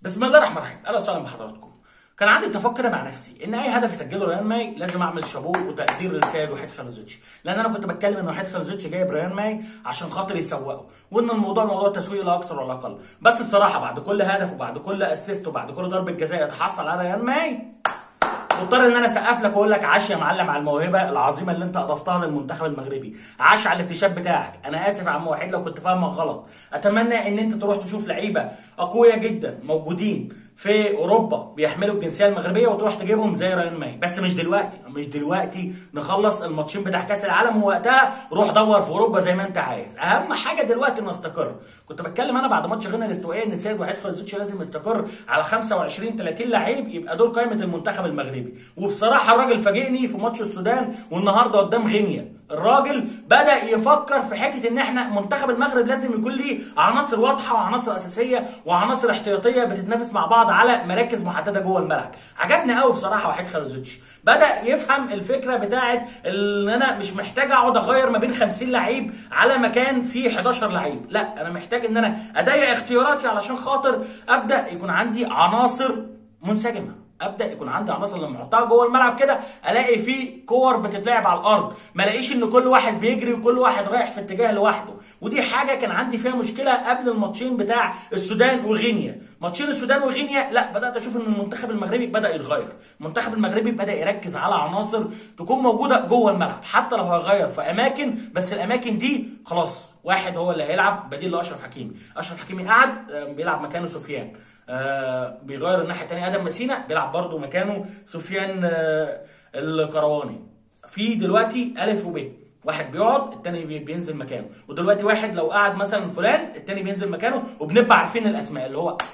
بسم الله الرحمن الرحيم اهلا وسهلا بحضراتكم كان عندي اتفاق كده مع نفسي ان اي هدف يسجله ريان ماي لازم اعمل شابوه وتقدير لسيد وحيد خلوزيتش لان انا كنت بتكلم ان وحيد خلوزيتش جايب ريان ماي عشان خاطر يسوقه وان الموضوع موضوع تسويق لا اكثر ولا اقل بس بصراحه بعد كل هدف وبعد كل اسيست وبعد كل ضربه جزاء يتحصل على ريان ماي مضطر ان انا اسقف لك واقول لك عاش يا معلم على الموهبه العظيمه اللي انت اضفتها للمنتخب المغربي عاش على الاكتشاف بتاعك انا اسف يا عم وحيد لو كنت فاهمك غلط اتمنى ان انت تروح تشوف لعيبه اقوياء جدا موجودين في اوروبا بيحملوا الجنسيه المغربيه وتروح تجيبهم زي ريان ماي بس مش دلوقتي مش دلوقتي نخلص الماتشين بتاع كاس العالم ووقتها روح دور في اوروبا زي ما انت عايز اهم حاجه دلوقتي نستقر كنت بتكلم انا بعد ماتش غينا الاستوائيه ان سيد وحيد خليزوتش لازم يستقر على 25 30 لعيب يبقى دول قائمه المنتخب المغربي وبصراحه الراجل فاجئني في ماتش السودان والنهارده قدام غينيا الراجل بدا يفكر في حته ان احنا منتخب المغرب لازم يكون ليه عناصر واضحه وعناصر اساسيه وعناصر احتياطيه بتتنافس مع بعض على مراكز محدده جوه الملعب عجبني قوي بصراحه وحيد خلوزيتش بدا يفهم الفكره بتاعت ان انا مش محتاج اقعد اغير ما بين 50 لعيب على مكان فيه 11 لعيب لا انا محتاج ان انا اضيق اختياراتي علشان خاطر ابدا يكون عندي عناصر منسجمه ابدا يكون عندي عناصر لما احطها جوه الملعب كده الاقي فيه كور بتتلعب على الارض ما الاقيش ان كل واحد بيجري وكل واحد رايح في اتجاه لوحده ودي حاجه كان عندي فيها مشكله قبل الماتشين بتاع السودان وغينيا ماتشين السودان وغينيا لا بدات اشوف ان المنتخب المغربي بدا يتغير المنتخب المغربي بدا يركز على عناصر تكون موجوده جوه الملعب حتى لو هيغير في اماكن بس الاماكن دي خلاص واحد هو اللي هيلعب بديل لاشرف حكيمي اشرف حكيمي قعد بيلعب مكانه سفيان آه بيغير الناحيه الثانيه ادم مسينا بيلعب برده مكانه سفيان آه القرواني في دلوقتي الف وب واحد بيقعد التاني بينزل مكانه ودلوقتي واحد لو قعد مثلا فلان التاني بينزل مكانه وبنبقى عارفين الاسماء اللي هو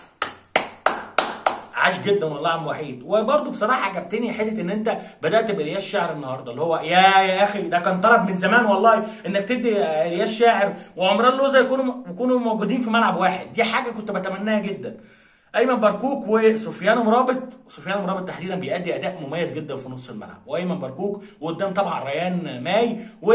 عاش جدا والله عم وحيد وبرده بصراحه عجبتني حته ان انت بدات بالياس شاعر النهارده اللي هو يا يا اخي ده كان طلب من زمان والله انك تدي الياس شاعر وعمران لوزه يكونوا يكونوا موجودين في ملعب واحد دي حاجه كنت بتمناها جدا ايمن بركوك وسفيان مرابط سفيان مرابط تحديدا بيأدي اداء مميز جدا في نص الملعب وايمن بركوك وقدام طبعا ريان ماي و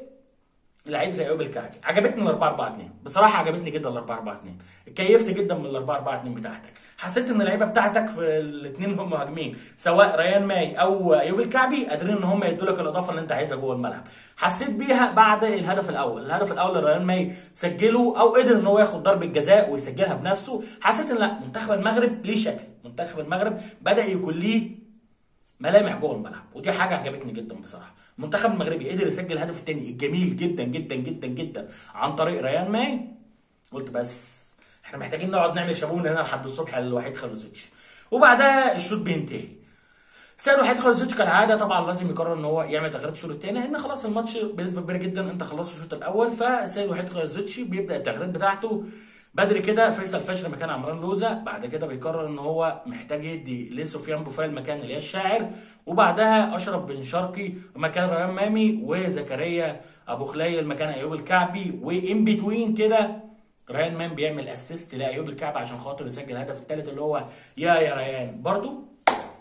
لعيب زي ايوب الكعكي عجبتني ال 4 4 2 بصراحه عجبتني جدا ال 4 4 2 اتكيفت جدا من ال 4 4 2 بتاعتك حسيت ان اللعيبه بتاعتك في الاثنين هم مهاجمين سواء ريان ماي او ايوب الكعبي قادرين ان هم يدوا لك الاضافه اللي انت عايزها جوه الملعب حسيت بيها بعد الهدف الاول الهدف الاول اللي ريان ماي سجله او قدر ان هو ياخد ضربه جزاء ويسجلها بنفسه حسيت ان لا منتخب المغرب ليه شكل منتخب المغرب بدا يكون ليه ملامح جوه الملعب ودي حاجه عجبتني جدا بصراحه المنتخب المغربي قدر يسجل الهدف الثاني الجميل جدا جدا جدا جدا عن طريق ريان ماي قلت بس احنا محتاجين نقعد نعمل شابوه من هنا لحد الصبح لوحيد خلوزيتش وبعدها الشوط بينتهي سيد وحيد خلوزيتش كالعاده طبعا لازم يقرر ان هو يعمل تغييرات الشوط الثاني لان خلاص الماتش بنسبه كبيره جدا انت خلصت الشوط الاول فسيد وحيد خلوزيتش بيبدا التغييرات بتاعته بدري كده فيصل فشل مكان عمران لوزة بعد كده بيقرر ان هو محتاج يدي لسفيان بوفال مكان الياس شاعر وبعدها اشرف بن شرقي مكان ريان مامي وزكريا ابو خليل مكان ايوب الكعبي وان بتوين كده ريان مان بيعمل اسيست لايوب الكعبي عشان خاطر يسجل الهدف الثالث اللي هو يا يا ريان برضو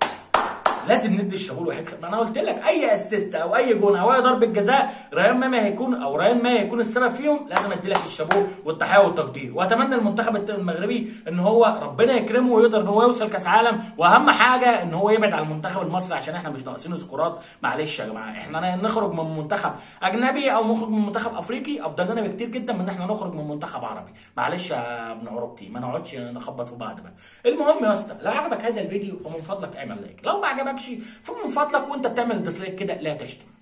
لازم ندي الشابوه لوحيد ما انا قلت لك اي اسيست او اي جون او اي ضربه جزاء ريان مامي هيكون او ريان ماي هيكون السبب فيهم لازم ادي لك الشابوه والتحيه والتقدير واتمنى المنتخب المغربي ان هو ربنا يكرمه ويقدر ان هو يوصل كاس عالم واهم حاجه ان هو يبعد عن المنتخب المصري عشان احنا مش ناقصين سكورات معلش يا جماعه احنا نخرج من منتخب اجنبي او نخرج من منتخب افريقي افضل لنا بكتير جدا من ان احنا نخرج من منتخب عربي معلش يا ابن عروبتي ما نقعدش نخبط في بعض بقى المهم يا اسطى لو عجبك هذا الفيديو فمن فضلك اعمل لايك لو ما عجبكش فمن فضلك وانت بتعمل الديسلايك كده لا تشتم